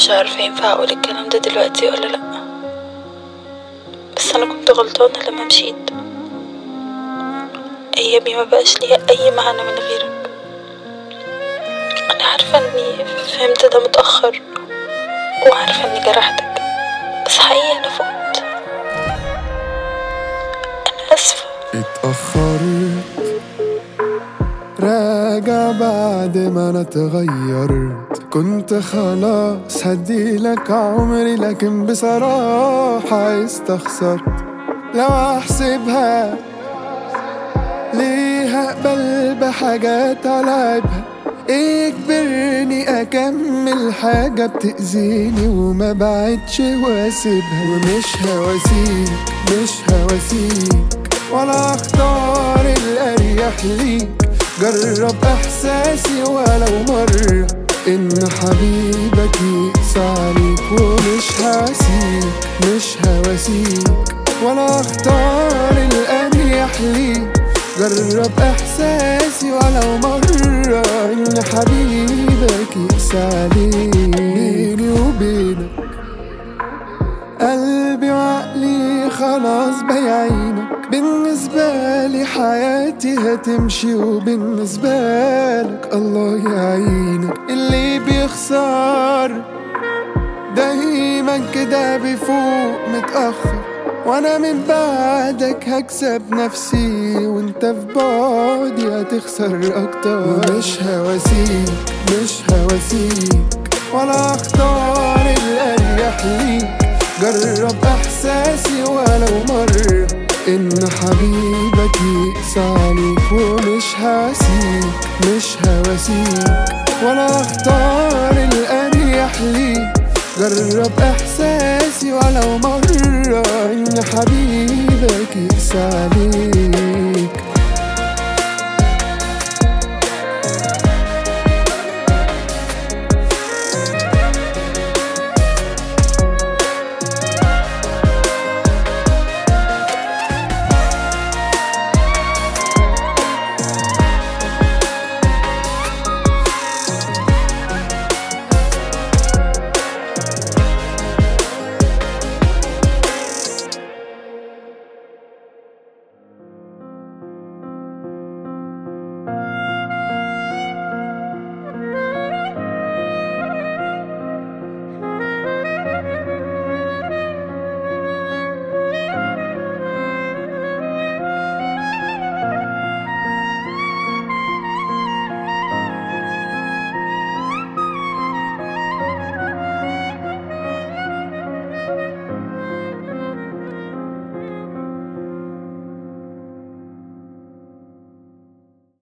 مش عارفة ينفع اقول الكلام ده دلوقتي ولا لا بس انا كنت غلطانة لما مشيت ايامي ما بقاش ليها اي معنى من غيرك انا عارفة اني فهمت ده متأخر وعارفة اني جرحتك بس حقيقي انا فقت انا اسفة اتأخرت راجع بعد ما انا اتغيرت كنت خلاص هديلك عمري لكن بصراحة استخسرت لو احسبها ليه هقبل بحاجات على عيبها ايه يجبرني اكمل حاجة بتأذيني وما بعدش واسيبها ومش هواسيك مش هواسيك ولا اختار الاريح ليك جرب احساسي ولو مرة ان حبيبك يقسى عليك ومش هسيك مش هواسيك ولا اختار الاريح ليك جرب احساسي ولو مرة ان حبيبك يقسى عليك بيني وبينك قلبي وعقلي خلاص بايعينك بالنسبة لي حياتي هتمشي وبالنسبة لك الله يعينك اللي بيخسر دايما كده بيفوق متأخر وانا من بعدك هكسب نفسي وانت في بعدي هتخسر اكتر ومش هواسيك مش هواسيك ولا اختار الاريح ليك جرب احساسي ولو مرة ان حبيبك يقسى عليك ومش هسيك مش هواسيك ولا اختار الاريح ليك جرب احساسي ولو مرة ان حبيبك يقسى عليك